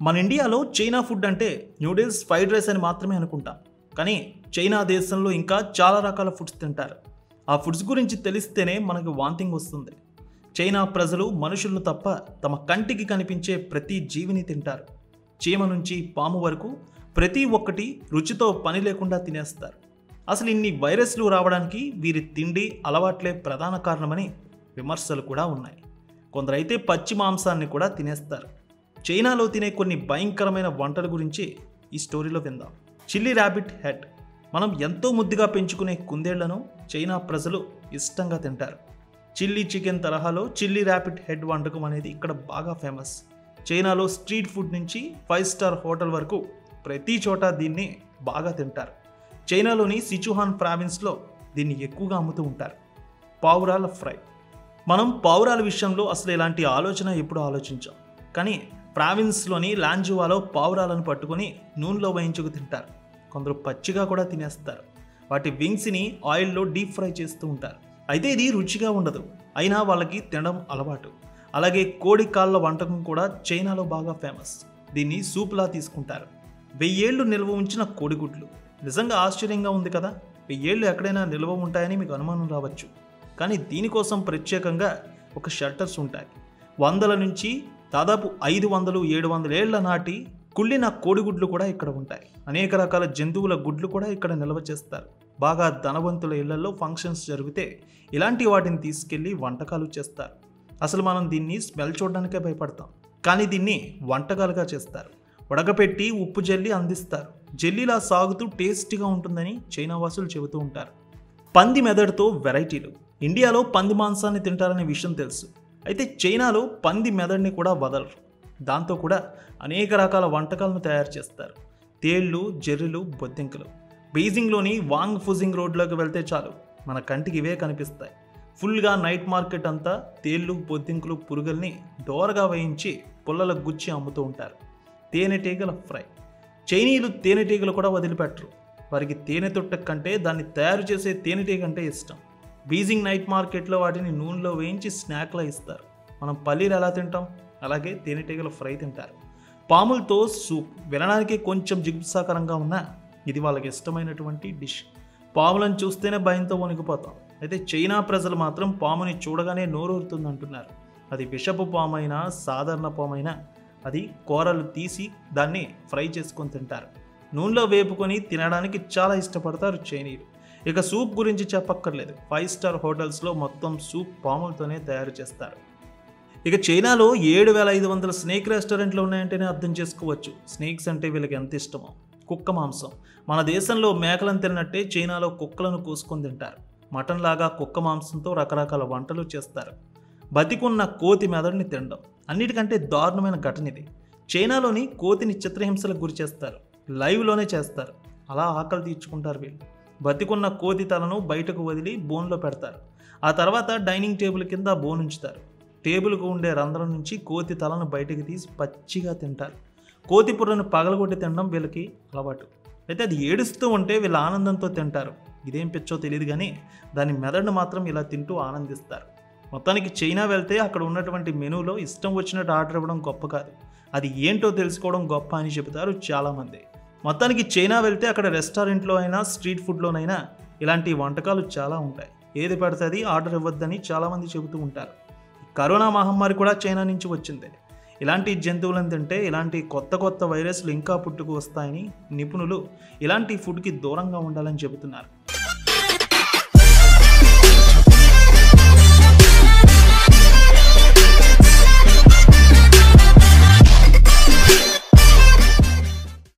మన ఇండియాలో China food అంటే న్యూడిల్స్ ఫ్రైడ్ రైస్ అని మాత్రమే అనుకుంటాం కానీ చైనా దేశంలో ఇంకా చాలా రకాల ఫుడ్స్ తింటారు ఆ ఫుడ్స్ గురించి తెలిస్తేనే మనకు వాంతింగ్ వస్తుంది చైనా ప్రజలు మనుషులను తప్ప తమ కంటికి కనిపించే ప్రతి జీవిని తింటారు చీమ నుంచి పాము వరకు ప్రతి ఒక్కటి రుచితో పని లేకుండా తినేస్తారు అసలు ఇన్ని వైరస్లు రావడానికి వీరి తిండి అలవాట్లే ప్రధాన కారణమని విమర్శలు కూడా ఉన్నాయి కొందరైతే పచ్చి మాంసాన్ని కూడా తినేస్తారు చైనాలో తినే కొన్ని భయంకరమైన వంటల గురించి ఈ స్టోరీలో విందాం చిల్లీ ర్యాబిట్ హెడ్ మనం ఎంతో ముద్దుగా పెంచుకునే కుందేళ్లను చైనా ప్రజలు ఇష్టంగా తింటారు చిల్లీ చికెన్ తరహాలో చిల్లీ ర్యాపిడ్ హెడ్ వంటకం అనేది ఇక్కడ బాగా ఫేమస్ చైనాలో స్ట్రీట్ ఫుడ్ నుంచి ఫైవ్ స్టార్ హోటల్ వరకు ప్రతి చోట దీన్ని బాగా తింటారు చైనాలోని సిచుహాన్ ప్రావిన్స్లో దీన్ని ఎక్కువగా అమ్ముతూ ఉంటారు పావురాల ఫ్రై మనం పావురాల విషయంలో అసలు ఇలాంటి ఆలోచన ఎప్పుడు ఆలోచించాం కానీ ప్రావిన్స్లోని లాంజువాలో పావురాలను పట్టుకొని నూనెలో వేయించుకు తింటారు కొందరు పచ్చిగా కూడా తినేస్తారు వాటి వింగ్స్ని ఆయిల్లో డీప్ ఫ్రై చేస్తూ ఉంటారు అయితే ఇది రుచిగా ఉండదు అయినా వాళ్ళకి తినడం అలవాటు అలాగే కోడి కాళ్ళ వంటకం కూడా చైనాలో బాగా ఫేమస్ దీన్ని సూప్లా తీసుకుంటారు వెయ్యేళ్ళు నిల్వ ఉంచిన కోడిగుడ్లు నిజంగా ఆశ్చర్యంగా ఉంది కదా వెయ్యేళ్ళు ఎక్కడైనా నిల్వ ఉంటాయని మీకు అనుమానం రావచ్చు కానీ దీనికోసం ప్రత్యేకంగా ఒక షట్టర్స్ ఉంటాయి వందల నుంచి దాదాపు ఐదు వందలు ఏడు వందల ఏళ్ల నాటి కుళ్ళిన కోడిగుడ్లు కూడా ఇక్కడ ఉంటాయి అనేక రకాల జంతువుల గుడ్లు కూడా ఇక్కడ నిల్వ చేస్తారు బాగా ధనవంతుల ఇళ్లలో ఫంక్షన్స్ జరిగితే ఇలాంటి వాటిని తీసుకెళ్లి వంటకాలు చేస్తారు అసలు మనం దీన్ని స్మెల్ చూడడానికే భయపడతాం కానీ దీన్ని వంటకాలుగా చేస్తారు ఉడకపెట్టి ఉప్పు జల్లి అందిస్తారు జల్లీలా సాగుతూ టేస్టీగా ఉంటుందని చైనా వాసులు చెబుతూ ఉంటారు పంది మెదడుతో వెరైటీలు ఇండియాలో పంది మాంసాన్ని తింటారనే విషయం తెలుసు అయితే చైనాలో పంది మెదడుని కూడా వదలరు దాంతో కూడా అనేక రకాల వంటకాలను తయారు చేస్తారు తేళ్ళు జర్రెలు బొద్దింకలు బీజింగ్లోని వాంగ్ ఫుజింగ్ రోడ్లోకి వెళ్తే చాలు మన కంటికి ఇవే కనిపిస్తాయి ఫుల్గా నైట్ మార్కెట్ అంతా తేళ్ళు బొద్దింకులు పురుగుల్ని దోరగా వేయించి పుల్లలకు గుచ్చి అమ్ముతూ ఉంటారు తేనెటీగల ఫ్రై చైనీయులు తేనెటీగలు కూడా వదిలిపెట్టరు వారికి తేనె తొట్ట కంటే దాన్ని తయారు చేసే తేనెటీగ అంటే ఇష్టం బీజింగ్ నైట్ మార్కెట్లో వాటిని నూనెలో వేయించి స్నాక్లా ఇస్తారు మనం పల్లీలు ఎలా తింటాం అలాగే తేనెటీగల ఫ్రై తింటారు పాములతో సూప్ వినడానికి కొంచెం జిగుప్సాకరంగా ఉన్నా ఇది వాళ్ళకి ఇష్టమైనటువంటి డిష్ పాములను చూస్తేనే భయంతో వణికిపోతాం అయితే చైనా ప్రజలు మాత్రం పాముని చూడగానే నోరూరుతుంది అంటున్నారు అది విషపు పాము అయినా సాధారణ పాము అయినా అది కూరలు తీసి దాన్ని ఫ్రై చేసుకొని తింటారు నూనెలో వేపుకొని తినడానికి చాలా ఇష్టపడతారు చైనీయులు ఇక సూప్ గురించి చెప్పక్కర్లేదు ఫైవ్ స్టార్ హోటల్స్లో మొత్తం సూప్ పాములతోనే తయారు చేస్తారు ఇక చైనాలో ఏడు వేల ఐదు వందల స్నేక్ రెస్టారెంట్లు ఉన్నాయంటేనే అర్థం చేసుకోవచ్చు స్నేక్స్ అంటే వీళ్ళకి ఎంత ఇష్టమో కుక్క మాంసం మన దేశంలో మేకలను తిన్నట్టే చైనాలో కుక్కలను కోసుకొని తింటారు మటన్ లాగా కుక్క మాంసంతో రకరకాల వంటలు చేస్తారు బతికున్న కోతి మెదడుని తినడం అన్నిటికంటే దారుణమైన ఘటన ఇది చైనాలోని కోతిని చిత్రహింసలకు గురి చేస్తారు లైవ్లోనే చేస్తారు అలా ఆకలి తీర్చుకుంటారు వీళ్ళు బతికున్న కోతి తలను బయటకు వదిలి బోన్లో పెడతారు ఆ తర్వాత డైనింగ్ టేబుల్ కింద బోన్ ఉంచుతారు టేబుల్కు ఉండే రంధ్రం నుంచి కోతి తలను బయటకు తీసి పచ్చిగా తింటారు కోతి పుర్రను పగలగొట్టి తినడం వీళ్ళకి అలవాటు అయితే అది ఏడుస్తూ ఉంటే వీళ్ళు ఆనందంతో తింటారు ఇదేం పిచ్చో తెలియదు కానీ దాని మెదడును మాత్రం ఇలా తింటూ ఆనందిస్తారు మొత్తానికి చైనా వెళ్తే అక్కడ ఉన్నటువంటి మెనూలో ఇష్టం వచ్చినట్టు ఆర్డర్ ఇవ్వడం గొప్ప కాదు అది ఏంటో తెలుసుకోవడం గొప్ప అని చెబుతారు చాలామంది మొత్తానికి చైనా వెళ్తే అక్కడ రెస్టారెంట్లో అయినా స్ట్రీట్ ఫుడ్లోనైనా ఇలాంటి వంటకాలు చాలా ఉంటాయి ఏది పడితే అది ఆర్డర్ ఇవ్వద్దని చాలామంది చెబుతూ ఉంటారు కరోనా మహమ్మారి కూడా చైనా నుంచి వచ్చింది ఇలాంటి జంతువులను తింటే ఇలాంటి కొత్త కొత్త వైరస్లు ఇంకా పుట్టుకు వస్తాయని నిపుణులు ఇలాంటి ఫుడ్కి దూరంగా ఉండాలని చెబుతున్నారు